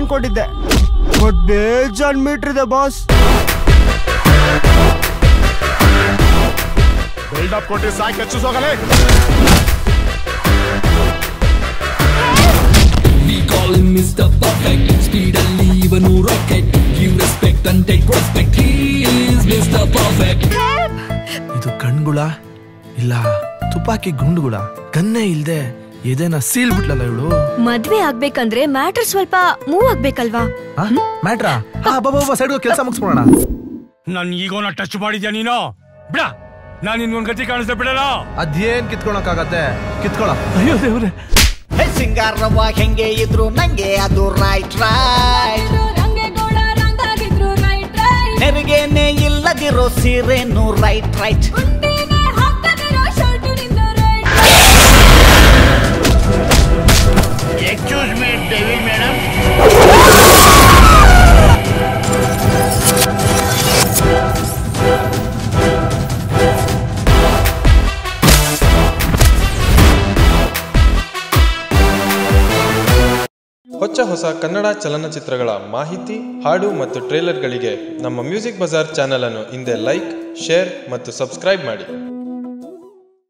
ಅನ್ಕೊಂಡಿದ್ದೆ ಬಟ್ ಬೇಜಾನ್ ಮೀಟರ್ ಇದೆ ಬಾಸ್ ಬಿಲ್ಡಪ್ ಕೊಟ್ಟು ಸಾಕು ಹೆಚ್ಚು ಹೋಗಲೇ We call him Mr. Perfect Speed ಅಲ್ಲಿ ಇವನು rocket Give respect and take respect He is Mr. Perfect ಇದು ಕಣ್ಗುಳ ಇಲ್ಲ ತುಪಾಕಿ ಗುಂಡುಗುಳ ಕನ್ನೇ ಇಲ್ದೆ ಎದೆನ ಸೀಲ್ ಬಿಟ್ಲಲ್ಲ ಇವಳು ಮದ್ವೆ ಆಗ್ಬೇಕಂದ್ರೆ ಮ್ಯಾಟರ್ ಸ್ವಲ್ಪ ಮೂವ್ ಆಗ್ಬೇಕಲ್ವಾ ಮ್ಯಾಟ್ರಾ ಹಾ ಬಾಬಾ ಸೈಡ್ ಕೆಲಸ ಮುಗಿಸ್ಬಿಡೋಣ ನನ್ ಈಗೋನ ಟಚ್ ಮಾಡಿದ್ಯಾ ನೀನು ಬಿಡ ನಾನು ನಿನ್ಗೊಂದ್ ಗತಿ ಕಾಣಿಸ್ದೆ ಬಿಡಲ್ಲ ಅದೇನ್ ಕಿತ್ಕೊಳಕ್ಕಾಗತ್ತೆ ಕಿತ್ಕೊಳ ಅಯ್ಯೋ ದೇವ್ರೆ ಹೇ ಸಿಂಗಾರವ್ವ ಹೆಂಗೆ ಇದ್ರು ನಂಗೆ ಅದು ರೈಟ್ ರೈಟ್ ನೆರಿಗೆನೆ ಇಲ್ಲದಿರೋ ಸೀರೆನು right right excuse me David madam ಹೊಚ್ಚ ಹೊಸ ಕನ್ನಡ ಚಲನಚಿತ್ರಗಳ ಮಾಹಿತಿ ಹಾಡು ಮತ್ತು ಟ್ರೇಲರ್ಗಳಿಗೆ ನಮ್ಮ ಮ್ಯೂಸಿಕ್ ಬಜಾರ್ ಚಾನಲ್ ಅನ್ನು ಹಿಂದೆ ಲೈಕ್ ಶೇರ್ ಮತ್ತು ಸಬ್ಸ್ಕ್ರೈಬ್ ಮಾಡಿ